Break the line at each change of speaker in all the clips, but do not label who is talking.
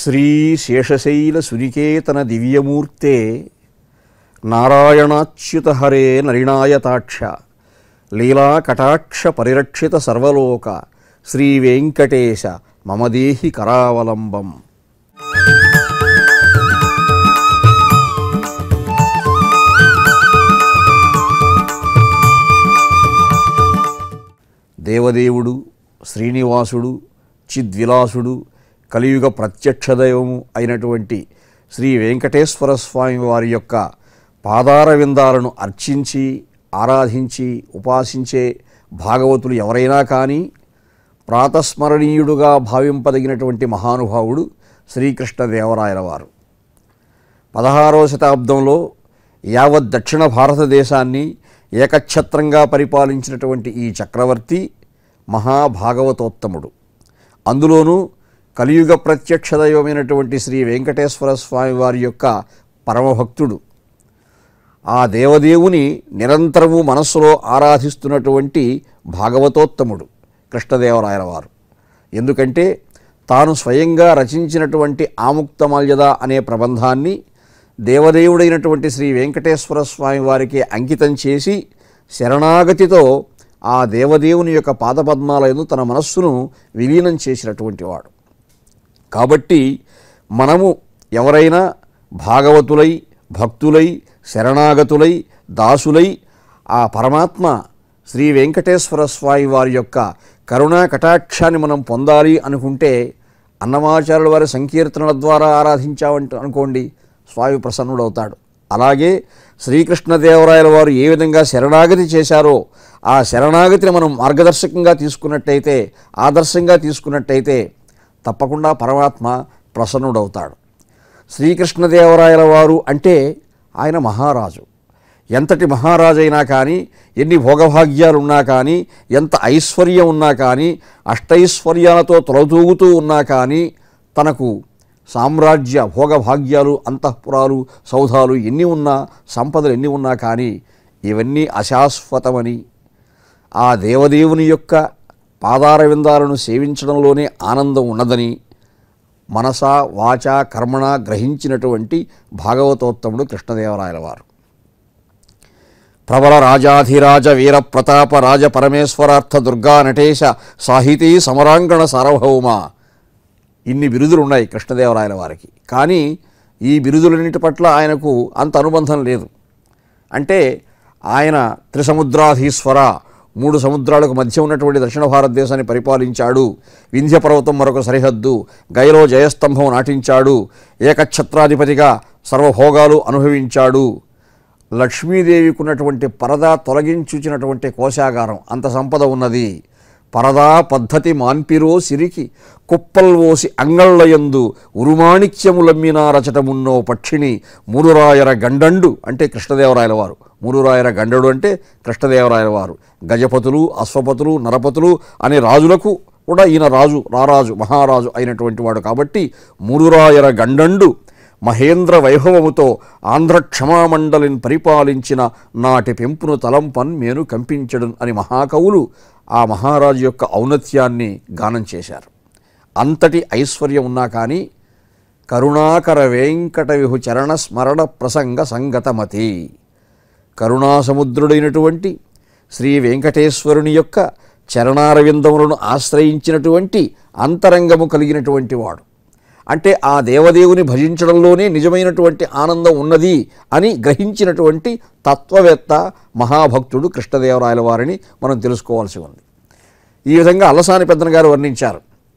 శ్రీ శేషశైల సునికేతన దివ్యమూర్తే నారాయణాచ్యుత హరే నరిణాయతాక్ష లీలా కటాక్ష పరిరక్షిత సర్వలోక శ్రీ వెంకటేశ మమదేహి కరావలంబం దేవదేవుడు శ్రీనివాసుడు చిద్విలాసుడు కలియుగ ప్రత్యక్ష దైవము అయినటువంటి శ్రీ వెంకటేశ్వర స్వామి వారి యొక్క పాదార విందాలను అర్చించి ఆరాధించి ఉపాసించే భాగవతులు ఎవరైనా కానీ ప్రాతస్మరణీయుడుగా భావింపదగినటువంటి మహానుభావుడు శ్రీకృష్ణదేవరాయల వారు పదహారవ శతాబ్దంలో యావత్ దక్షిణ భారతదేశాన్ని ఏకఛత్రంగా పరిపాలించినటువంటి ఈ చక్రవర్తి మహాభాగవతోత్తముడు అందులోనూ కలియుగ ప్రత్యక్ష దైవమైనటువంటి శ్రీ వెంకటేశ్వర స్వామి వారి యొక్క పరమభక్తుడు ఆ దేవదేవుని నిరంతరము మనస్సులో ఆరాధిస్తున్నటువంటి భాగవతోత్తముడు కృష్ణదేవరాయల వారు ఎందుకంటే తాను స్వయంగా రచించినటువంటి ఆముక్తమాల్యద అనే ప్రబంధాన్ని దేవదేవుడైనటువంటి శ్రీ వెంకటేశ్వర స్వామి వారికి అంకితం చేసి శరణాగతితో ఆ దేవదేవుని యొక్క పాదపద్మాలయందు తన మనస్సును విలీనం చేసినటువంటి వాడు కాబట్టి మనము ఎవరైనా భాగవతులై భక్తులై శరణాగతులై దాసులై ఆ పరమాత్మ శ్రీ వెంకటేశ్వర స్వామి వారి యొక్క కరుణా కటాక్షాన్ని మనం పొందాలి అనుకుంటే అన్నమాచార్యుల వారి సంకీర్తనల ద్వారా ఆరాధించామంట అనుకోండి స్వామి ప్రసన్నుడవుతాడు అలాగే శ్రీకృష్ణదేవరాయల వారు ఏ విధంగా శరణాగతి చేశారో ఆ శరణాగతిని మనం మార్గదర్శకంగా తీసుకున్నట్టయితే ఆదర్శంగా తీసుకున్నట్టయితే తప్పకుండా పరమాత్మ ప్రసన్నుడవుతాడు శ్రీకృష్ణదేవరాయల వారు అంటే ఆయన మహారాజు ఎంతటి మహారాజైనా కానీ ఎన్ని భోగభాగ్యాలు ఉన్నా కానీ ఎంత ఐశ్వర్యం ఉన్నా కానీ అష్టైశ్వర్యాలతో తొలతూగుతూ ఉన్నా కానీ తనకు సామ్రాజ్య భోగభాగ్యాలు అంతఃపురాలు సౌధాలు ఎన్ని ఉన్నా సంపదలు ఎన్ని ఉన్నా కానీ ఇవన్నీ అశాశ్వతమని ఆ దేవదేవుని యొక్క పాదార విందాలను సేవించడంలోనే ఆనందం ఉన్నదని మనస వాచ కర్మణ గ్రహించినటువంటి భాగవతోత్తముడు కృష్ణదేవరాయల వారు ప్రబల రాజాధిరాజ వీర ప్రతాప రాజ పరమేశ్వరార్థ దుర్గా నటేశ సాహితీ సమరాంగణ సార్వభౌమ ఇన్ని బిరుదులు ఉన్నాయి కృష్ణదేవరాయల వారికి కానీ ఈ బిరుదులన్నిటి పట్ల ఆయనకు అంత అనుబంధం లేదు అంటే ఆయన త్రిసముద్రాధీశ్వర మూడు సముద్రాలకు మధ్య ఉన్నటువంటి దక్షిణ భారతదేశాన్ని పరిపాలించాడు వింధ్య పర్వతం మరొక సరిహద్దు గైలో జయస్తంభం నాటించాడు ఏకఛత్రాధిపతిగా సర్వభోగాలు అనుభవించాడు లక్ష్మీదేవికి ఉన్నటువంటి పరద తొలగించుచినటువంటి కోశాగారం అంత సంపద ఉన్నది పరదా పద్ధతి మాన్పిరో సిరికి కుప్పల్వోసి అంగళ్ళయందు ఉరుమాణిక్యములమ్మిన రచటమున్నో పక్షిని మూడురాయర గండండు అంటే కృష్ణదేవరాయల వారు మూడురాయర గండడు అంటే కృష్ణదేవరాయల వారు గజపతులు అశ్వపతులు నరపతులు అనే రాజులకు కూడా ఈయన రాజు రారాజు మహారాజు అయినటువంటి వాడు కాబట్టి మూడురాయర గండండు మహేంద్ర వైభవముతో ఆంధ్ర క్షమామండలిని పరిపాలించిన నాటి పెంపును తలంపన్ మేను కంపించడం అని మహాకవులు ఆ మహారాజు యొక్క ఔన్నత్యాన్ని గానం చేశారు అంతటి ఐశ్వర్యం ఉన్నా కానీ కరుణాకర వెంకట విహు చరణ స్మరణ ప్రసంగ సంగతమతి కరుణాసముద్రుడైనటువంటి శ్రీ వెంకటేశ్వరుని యొక్క చరణారవిందములను ఆశ్రయించినటువంటి అంతరంగము కలిగినటువంటి వాడు అంటే ఆ దేవదేవుని భజించడంలోనే నిజమైనటువంటి ఆనందం ఉన్నది అని గ్రహించినటువంటి తత్వవేత్త మహాభక్తుడు కృష్ణదేవరాయల వారిని మనం తెలుసుకోవాల్సి ఉంది ఈ విధంగా అల్లసాని పెద్దన గారు వర్ణించారు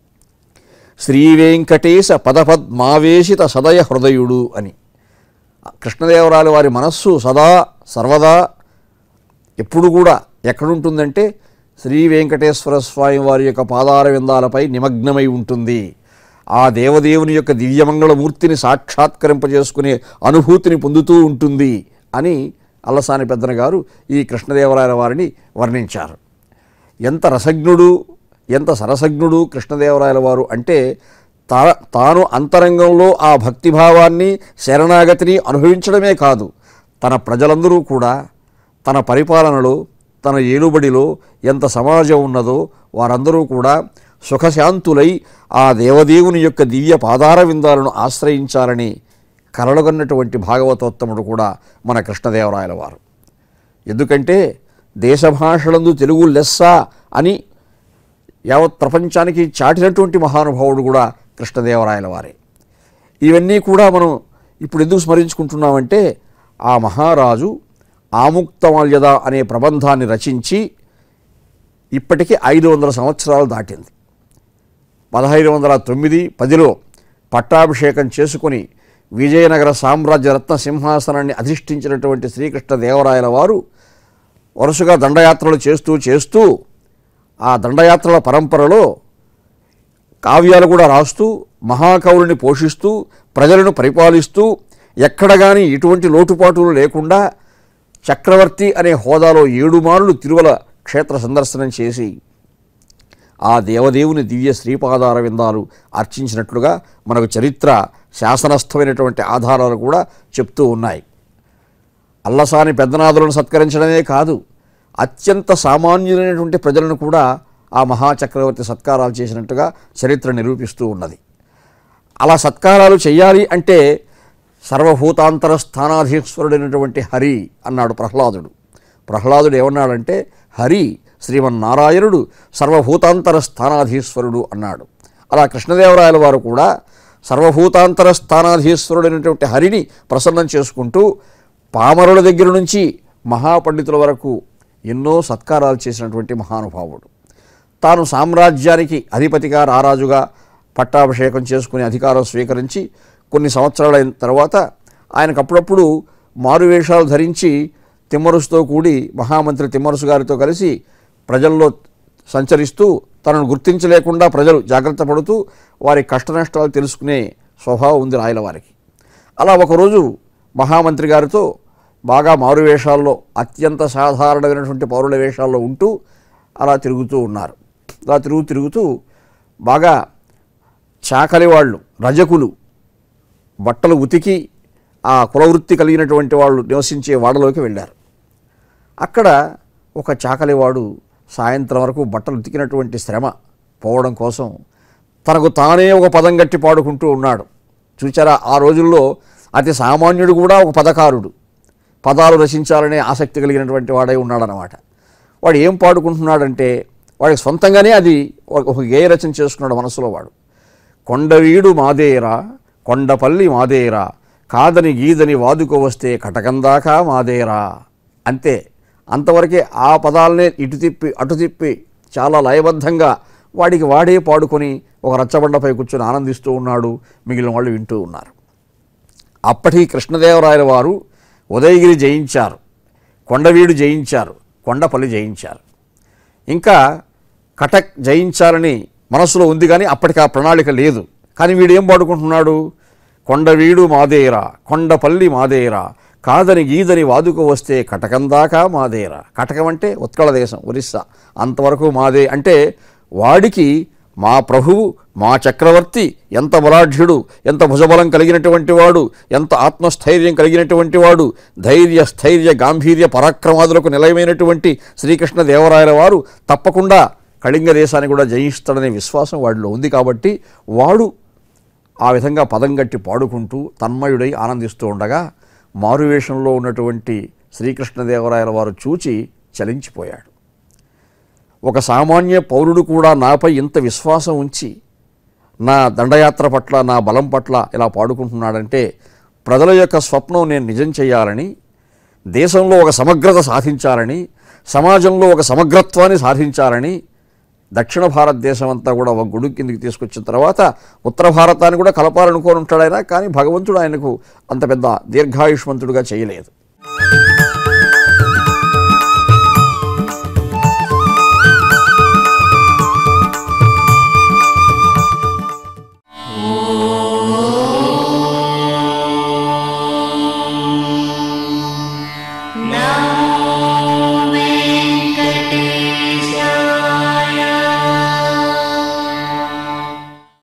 శ్రీ వెంకటేశ పదపద్మావేశిత సదయ హృదయుడు అని కృష్ణదేవరాయల వారి మనస్సు సదా సర్వదా ఎప్పుడు కూడా ఎక్కడుంటుందంటే శ్రీ వెంకటేశ్వర స్వామి వారి యొక్క పాదార విందాలపై నిమగ్నమై ఉంటుంది ఆ దేవదేవుని యొక్క దివ్యమంగళమూర్తిని సాక్షాత్కరింపజేసుకునే అనుభూతిని పొందుతూ ఉంటుంది అని అల్లసాని పెద్దన గారు ఈ కృష్ణదేవరాయల వారిని వర్ణించారు ఎంత రసజ్ఞుడు ఎంత సరసజ్ఞుడు కృష్ణదేవరాయల వారు అంటే తా తాను అంతరంగంలో ఆ భక్తిభావాన్ని శరణాగతిని అనుభవించడమే కాదు తన ప్రజలందరూ కూడా తన పరిపాలనలో తన ఏలుబడిలో ఎంత సమాజం ఉన్నదో వారందరూ కూడా సుఖశాంతులై ఆ దేవదేవుని యొక్క దివ్య పాదార విందాలను ఆశ్రయించాలని కలలుగన్నటువంటి భాగవతోత్తముడు కూడా మన కృష్ణదేవరాయల వారు ఎందుకంటే దేశ భాషలందు తెలుగు లెస్స అని యావత్ ప్రపంచానికి చాటినటువంటి మహానుభావుడు కూడా కృష్ణదేవరాయల వారే ఇవన్నీ కూడా మనం ఇప్పుడు ఎందుకు స్మరించుకుంటున్నామంటే ఆ మహారాజు ఆముక్తమాల్యద అనే ప్రబంధాన్ని రచించి ఇప్పటికీ ఐదు వందల సంవత్సరాలు దాటింది పదహైదు వందల తొమ్మిది పదిలో పట్టాభిషేకం చేసుకుని విజయనగర సామ్రాజ్య రత్న సింహాసనాన్ని అధిష్ఠించినటువంటి శ్రీకృష్ణ దేవరాయల వారు వరుసగా దండయాత్రలు చేస్తూ చేస్తూ ఆ దండయాత్రల పరంపరలో కావ్యాలు కూడా రాస్తూ మహాకవుల్ని పోషిస్తూ ప్రజలను పరిపాలిస్తూ ఎక్కడ కానీ ఎటువంటి లోటుపాటులు లేకుండా చక్రవర్తి అనే హోదాలో ఏడు మారులు తిరుమల క్షేత్ర సందర్శనం చేసి ఆ దేవదేవుని దివ్య శ్రీపాదార విందాలు అర్చించినట్లుగా మనకు చరిత్ర శాసనస్థమైనటువంటి ఆధారాలు కూడా చెప్తూ ఉన్నాయి అల్లసాని పెద్దనాథులను సత్కరించడమే కాదు అత్యంత సామాన్యులైనటువంటి ప్రజలను కూడా ఆ మహాచక్రవర్తి సత్కారాలు చేసినట్టుగా చరిత్ర నిరూపిస్తూ ఉన్నది అలా సత్కారాలు చేయాలి అంటే సర్వభూతాంతర స్థానాధీశ్వరుడైనటువంటి హరి అన్నాడు ప్రహ్లాదుడు ప్రహ్లాదుడు ఏమన్నాడంటే హరి శ్రీమన్నారాయణుడు సర్వభూతాంతర స్థానాధీశ్వరుడు అన్నాడు అలా కృష్ణదేవరాయల వారు కూడా సర్వభూతాంతర స్థానాధీశ్వరుడైనటువంటి హరిని ప్రసన్నం చేసుకుంటూ పామరుల దగ్గర నుంచి మహాపండితుల వరకు ఎన్నో సత్కారాలు చేసినటువంటి మహానుభావుడు తాను సామ్రాజ్యానికి అధిపతిగా రారాజుగా పట్టాభిషేకం చేసుకుని అధికారం స్వీకరించి కొన్ని సంవత్సరాలైన తర్వాత ఆయనకు అప్పుడప్పుడు మారువేషాలు ధరించి తిమ్మరుసుతో కూడి మహామంత్రి తిమ్మరుసు గారితో కలిసి ప్రజల్లో సంచరిస్తూ తనను గుర్తించలేకుండా ప్రజలు జాగ్రత్త పడుతూ వారి కష్టనష్టాలు తెలుసుకునే స్వభావం ఉంది రాయల వారికి అలా ఒకరోజు మహామంత్రి గారితో బాగా మారు వేషాల్లో అత్యంత సాధారణమైనటువంటి పౌరుల వేషాల్లో ఉంటూ అలా తిరుగుతూ ఉన్నారు అలా తిరుగు తిరుగుతూ బాగా చాకలి వాళ్ళు రజకులు బట్టలు ఉతికి ఆ కులవృత్తి కలిగినటువంటి వాళ్ళు నివసించే వాడలోకి వెళ్ళారు అక్కడ ఒక చాకలివాడు సాయంత్రం వరకు బట్టలు ఉతికినటువంటి శ్రమ పోవడం కోసం తనకు తానే ఒక పదం గట్టి పాడుకుంటూ ఉన్నాడు చూచారా ఆ రోజుల్లో అతి సామాన్యుడు కూడా ఒక పదకారుడు పదాలు రచించాలనే ఆసక్తి కలిగినటువంటి వాడై ఉన్నాడనమాట వాడు ఏం పాడుకుంటున్నాడంటే వాడికి సొంతంగానే అది ఒక ఒక గేయ రచన చేసుకున్నాడు మనసులో వాడు కొండవీడు మాదేరా కొండపల్లి మాదేరా కాదని గీదని వాదుకు వస్తే కటకందాకా మాదేరా అంతే అంతవరకే ఆ పదాలనే ఇటు తిప్పి అటు తిప్పి చాలా లయబద్ధంగా వాడికి వాడే పాడుకొని ఒక రచ్చబండపై కూర్చొని ఆనందిస్తూ ఉన్నాడు మిగిలిన వాళ్ళు వింటూ ఉన్నారు అప్పటి కృష్ణదేవరాయల వారు ఉదయగిరి జయించారు కొండవీడు జయించారు కొండపల్లి జయించారు ఇంకా కటక్ జయించాలని మనసులో ఉంది కానీ అప్పటికి ఆ ప్రణాళిక లేదు కానీ వీడు ఏం పాడుకుంటున్నాడు కొండవీడు మాదేరా కొండపల్లి మాదేరా కాదని గీదని వాదుకు వస్తే కటకం దాకా మాదేరా కటకం అంటే ఉత్కళ దేశం ఒరిస్సా అంతవరకు మాదే అంటే వాడికి మా ప్రభువు మా చక్రవర్తి ఎంత బలాఢ్యుడు ఎంత భుజబలం కలిగినటువంటి వాడు ఎంత ఆత్మస్థైర్యం కలిగినటువంటి వాడు ధైర్య స్థైర్య గాంభీర్య పరాక్రమాదులకు నిలయమైనటువంటి శ్రీకృష్ణ దేవరాయల వారు తప్పకుండా కళింగ దేశాన్ని కూడా జయిస్తాడనే విశ్వాసం వాడిలో ఉంది కాబట్టి వాడు ఆ విధంగా పదం గట్టి పాడుకుంటూ తన్మయుడై ఆనందిస్తూ ఉండగా మారువేషంలో ఉన్నటువంటి శ్రీకృష్ణదేవరాయల వారు చూచి చలించిపోయాడు ఒక సామాన్య పౌరుడు కూడా నాపై ఇంత విశ్వాసం ఉంచి నా దండయాత్ర పట్ల నా బలం పట్ల ఇలా పాడుకుంటున్నాడంటే ప్రజల యొక్క స్వప్నం నేను నిజం చేయాలని దేశంలో ఒక సమగ్రత సాధించాలని సమాజంలో ఒక సమగ్రత్వాన్ని సాధించాలని దక్షిణ భారతదేశం అంతా కూడా ఒక గుడి కిందికి తీసుకొచ్చిన తర్వాత ఉత్తర భారతాన్ని కూడా కలపాలనుకోని ఉంటాడు ఆయన కానీ భగవంతుడు ఆయనకు అంత పెద్ద దీర్ఘాయుష్మంతుడుగా చేయలేదు